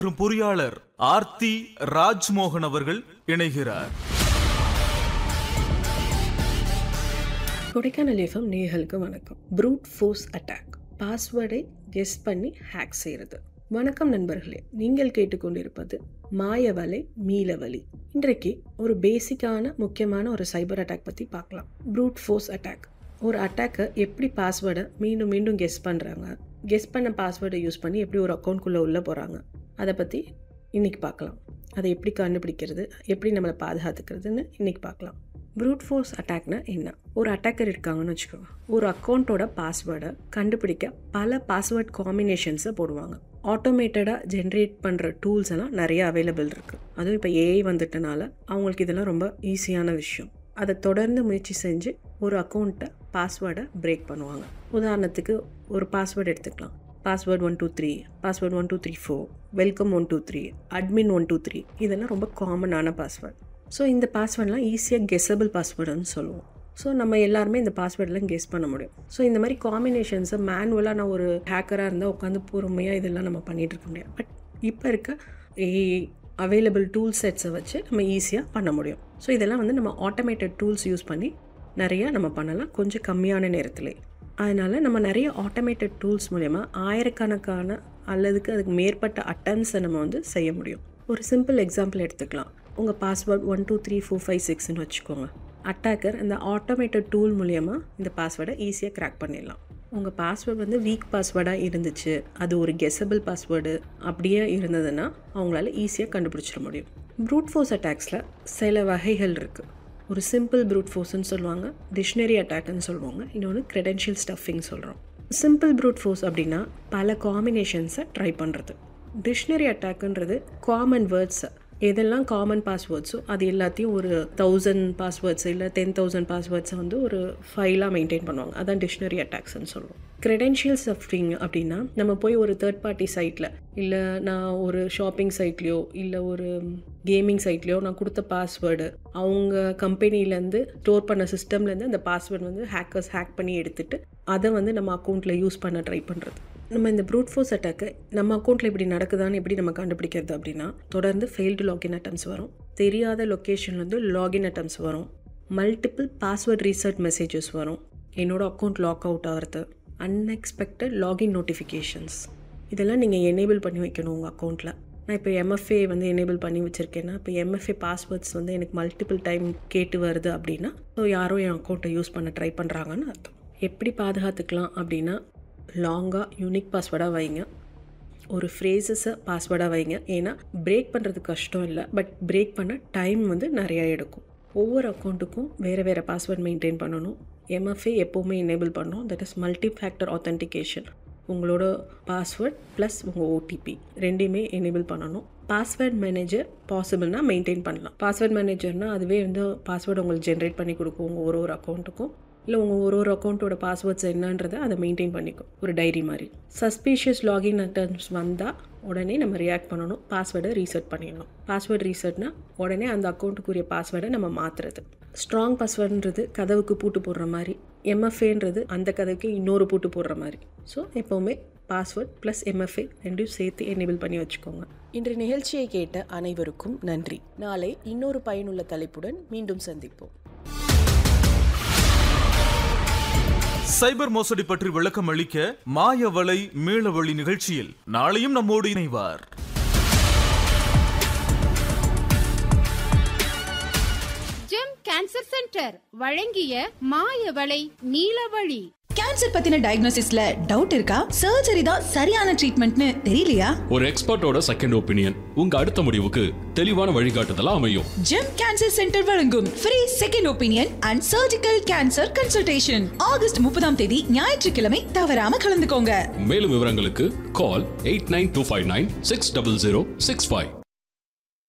மற்றும் பொறியாளர் ஆர்த்தி ராஜ்மோகன் அவர்கள் இணைகிறார் கொடைக்கானல் எஃப்எம் நேயர்களுக்கு வணக்கம் ப்ரூட் ஃபோர்ஸ் அட்டாக் பாஸ்வேர்டை கெஸ் பண்ணி ஹேக் செய்கிறது வணக்கம் நண்பர்களே நீங்கள் கேட்டுக்கொண்டிருப்பது மாயவலை மீளவலி இன்றைக்கு ஒரு பேசிக்கான முக்கியமான ஒரு சைபர் அட்டாக் பற்றி பார்க்கலாம் ப்ரூட் ஃபோர்ஸ் அட்டாக் ஒரு அட்டாக்கை எப்படி பாஸ்வேர்டை மீண்டும் மீண்டும் கெஸ் பண்ணுறாங்க கெஸ் பண்ண பாஸ்வேர்டை யூஸ் பண்ணி எப்படி ஒரு அக்கௌண்ட்குள்ளே உள்ளே போகிறாங்க அதை பற்றி இன்றைக்கி பார்க்கலாம் அதை எப்படி கண்டுபிடிக்கிறது எப்படி நம்மளை பாதுகாத்துக்கிறதுன்னு இன்றைக்கி பார்க்கலாம் ப்ரூட் ஃபோர்ஸ் அட்டாக்னா என்ன ஒரு அட்டாக்கர் இருக்காங்கன்னு வச்சுக்கோங்க ஒரு அக்கௌண்ட்டோட பாஸ்வேர்டை கண்டுபிடிக்க பல பாஸ்வேர்ட் காம்பினேஷன்ஸை போடுவாங்க ஆட்டோமேட்டடாக ஜென்ரேட் பண்ணுற டூல்ஸ் எல்லாம் நிறைய அவைலபிள் இருக்குது அதுவும் இப்போ ஏஐ வந்துட்டனால அவங்களுக்கு இதெல்லாம் ரொம்ப ஈஸியான விஷயம் அதை தொடர்ந்து முயற்சி செஞ்சு ஒரு அக்கௌண்ட்டை பாஸ்வேர்டை பிரேக் பண்ணுவாங்க உதாரணத்துக்கு ஒரு பாஸ்வேர்டு எடுத்துக்கலாம் password one two three password one two three four welcome one two three admin one two three இதெல்லாம் ரொம்ப காமனான பாஸ்வேர்ட் ஸோ இந்த பாஸ்வேர்ட்லாம் ஈஸியாக கெஸபிள் பாஸ்வேர்டுன்னு சொல்லுவோம் ஸோ நம்ம எல்லாருமே இந்த பாஸ்வேர்டெலாம் கெஸ் பண்ண முடியும் ஸோ இந்த மாதிரி காம்பினேஷன்ஸை மேனுவலாக நான் ஒரு ஹேக்கராக இருந்தால் உட்காந்து பொறுமையாக இதெல்லாம் நம்ம பண்ணிகிட்டு இருக்க முடியாது பட் இப்போ இருக்க அவைலபிள் டூல் செட்ஸை வச்சு நம்ம ஈஸியாக பண்ண முடியும் ஸோ இதெல்லாம் வந்து நம்ம ஆட்டோமேட்டட் டூல்ஸ் யூஸ் பண்ணி நிறையா நம்ம பண்ணலாம் கொஞ்சம் கம்மியான நேரத்திலே அதனால் நம்ம நிறைய ஆட்டோமேட்டட் டூல்ஸ் மூலயமா ஆயிரக்கணக்கான அல்லதுக்கு அதுக்கு மேற்பட்ட அட்டம்ஸை நம்ம வந்து செய்ய முடியும் ஒரு சிம்பிள் எக்ஸாம்பிள் எடுத்துக்கலாம் உங்கள் password one two three four five சிக்ஸ்னு வச்சுக்கோங்க அட்டாக்கர் இந்த ஆட்டோமேட்டட் டூல் மூலயமா இந்த பாஸ்வேர்டை ஈஸியாக கிராக் பண்ணிடலாம் உங்கள் பாஸ்வேர்டு வந்து வீக் பாஸ்வேர்டாக இருந்துச்சு அது ஒரு கெஸபிள் பாஸ்வேர்டு அப்படியே இருந்ததுன்னா அவங்களால ஈஸியாக கண்டுபிடிச்சிட முடியும் ப்ரூட் ஃபோர்ஸ் அட்டாக்ஸில் சில வகைகள் இருக்குது ஒரு சிம்பிள் ப்ரூட் ஃபோர்ஸ்னு சொல்லுவாங்க டிக்ஷனரி அட்டாக்னு சொல்லுவாங்க இன்னொன்று க்ரெடென்ஷியல் ஸ்டஃபிங் சொல்கிறோம் சிம்பிள் ப்ரூட் ஃபோர்ஸ் அப்படின்னா பல காம்பினேஷன்ஸை ட்ரை பண்ணுறது டிக்ஷனரி அட்டாக்குன்றது காமன் வேர்ட்ஸை எதெல்லாம் காமன் பாஸ்வேர்ட்ஸோ அது எல்லாத்தையும் ஒரு தௌசண்ட் பாஸ்வேர்ட்ஸ் இல்லை டென் தௌசண்ட் பாஸ்வேர்ட்ஸை வந்து ஒரு ஃபைலாக மெயின்டைன் பண்ணுவாங்க அதான் டிக்ஷனரி அட்டாக்ஸ்னு சொல்லுவோம் க்ரெடென்ஷியல் ஸ்டஃபிங் அப்படின்னா நம்ம போய் ஒரு தேர்ட் பார்ட்டி சைட்டில் இல்லை நான் ஒரு ஷாப்பிங் சைட்லேயோ இல்லை ஒரு கேமிங் சைட்லேயோ நான் கொடுத்த பாஸ்வேர்டு அவங்க கம்பெனிலேருந்து ஸ்டோர் பண்ண சிஸ்டம்லேருந்து அந்த பாஸ்வேர்டு வந்து ஹேக்கர்ஸ் ஹேக் பண்ணி எடுத்துகிட்டு அதை வந்து நம்ம அக்கௌண்ட்டில் யூஸ் பண்ண ட்ரை பண்ணுறது நம்ம இந்த ப்ரூட் ஃபோர்ஸ் அட்டாக்கு நம்ம அக்கௌண்ட்டில் இப்படி நடக்குதான்னு எப்படி நம்ம கண்டுபிடிக்கிறது அப்படின்னா தொடர்ந்து ஃபெயில்டு லாகின் அட்டம்ஸ் வரும் தெரியாத லொக்கேஷன்லேருந்து லாகின் அட்டம்ஸ் வரும் மல்டிபிள் பாஸ்வேர்ட் ரீசெட் மெசேஜஸ் வரும் என்னோட அக்கௌண்ட் லாக் அவுட் ஆகிறது அன்எக்ஸ்பெக்டட் லாகின் நோட்டிஃபிகேஷன்ஸ் இதெல்லாம் நீங்கள் எனேபிள் பண்ணி வைக்கணும் உங்கள் அக்கௌண்ட்டில் நான் இப்போ எம்எஃப்ஏ வந்து எனேபிள் பண்ணி வச்சுருக்கேன்னா இப்போ எம்எஃப்ஏ பாஸ்வேர்ட்ஸ் வந்து எனக்கு மல்டிபிள் டைம் கேட்டு வருது அப்படின்னா ஸோ யாரோ என் அக்கௌண்ட்டை யூஸ் பண்ண ட்ரை பண்ணுறாங்கன்னு அர்த்தம் எப்படி பாதுகாத்துக்கலாம் அப்படின்னா லாங்காக யூனிக் பாஸ்வேர்டாக வைங்க ஒரு ஃப்ரேசஸை பாஸ்வேர்டாக வைங்க ஏன்னா பிரேக் பண்ணுறது கஷ்டம் இல்லை பட் பிரேக் பண்ண டைம் வந்து நிறையா எடுக்கும் ஒவ்வொரு அக்கௌண்ட்டுக்கும் வேறு வேறு பாஸ்வேர்ட் மெயின்டைன் பண்ணணும் எம்எஃப்ஏ எப்போவுமே எனேபிள் பண்ணணும் that is multi factor authentication உங்களோட பாஸ்வேர்ட் ப்ளஸ் உங்கள் ஓடிபி ரெண்டையுமே எனேபிள் பண்ணணும் பாஸ்வேர்ட் மேனேஜர் பாசிபிள்னா மெயின்டைன் பண்ணலாம் பாஸ்வேர்ட் மேனேஜர்னால் அதுவே வந்து பாஸ்வேர்டு உங்களுக்கு ஜென்ரேட் பண்ணி கொடுக்கும் உங்கள் ஒரு ஒரு அக்கௌண்ட்டுக்கும் இல்லை உங்கள் ஒரு ஒரு அக்கௌண்ட்டோட பாஸ்வேர்ட்ஸ் என்னன்றதை அதை மெயின்டைன் பண்ணிக்கும் ஒரு டைரி மாதிரி சஸ்பீஷியஸ் லாகின் அட்டம்ஸ் வந்தால் உடனே நம்ம ரியாக்ட் பண்ணணும் பாஸ்வேர்டை ரீசெட் பண்ணிடணும் பாஸ்வேர்டு ரீசெட்னா உடனே அந்த அக்கௌண்ட்டுக்குரிய பாஸ்வேர்டை நம்ம மாற்றுறது ஸ்ட்ராங் பாஸ்வேர்டுன்றது கதவுக்கு பூட்டு போடுற மாதிரி எம்எஃப்ஏன்றது அந்த கதவுக்கு இன்னொரு பூட்டு போடுற மாதிரி ஸோ எப்போவுமே பாஸ்வேர்ட் ப்ளஸ் எம்எஃப்ஏ ரெண்டையும் சேர்த்து எனேபிள் பண்ணி வச்சுக்கோங்க இன்று நிகழ்ச்சியை கேட்ட அனைவருக்கும் நன்றி நாளை இன்னொரு பயனுள்ள தலைப்புடன் மீண்டும் சந்திப்போம் சைபர் மோசடி பற்றி விளக்கம் அளிக்க மாயவலை மீளவழி நிகழ்ச்சியில் நாளையும் நம்மோடு இணைவார் ஜெம் கேன்சர் சென்டர் வழங்கிய மாயவளை நீலவழி கேன்சர் பத்தின டயக்னோசிஸ்ல டவுட் இருக்கா சர்ஜரி தான் சரியான ட்ரீட்மெண்ட்னு தெரியலையா ஒரு எக்ஸ்பர்ட்டோட செகண்ட் ஒப்பீனியன் உங்க அடுத்த முடிவுக்கு தெளிவான வழிகாட்டுதலா அமையும் ஜெம் கேன்சர் சென்டர் வழங்கும் free second opinion and surgical cancer consultation August முப்பதாம் தேதி ஞாயிற்றுக்கிழமை தவறாம கலந்துக்கோங்க மேலும் விவரங்களுக்கு call eight nine two five nine six double zero six five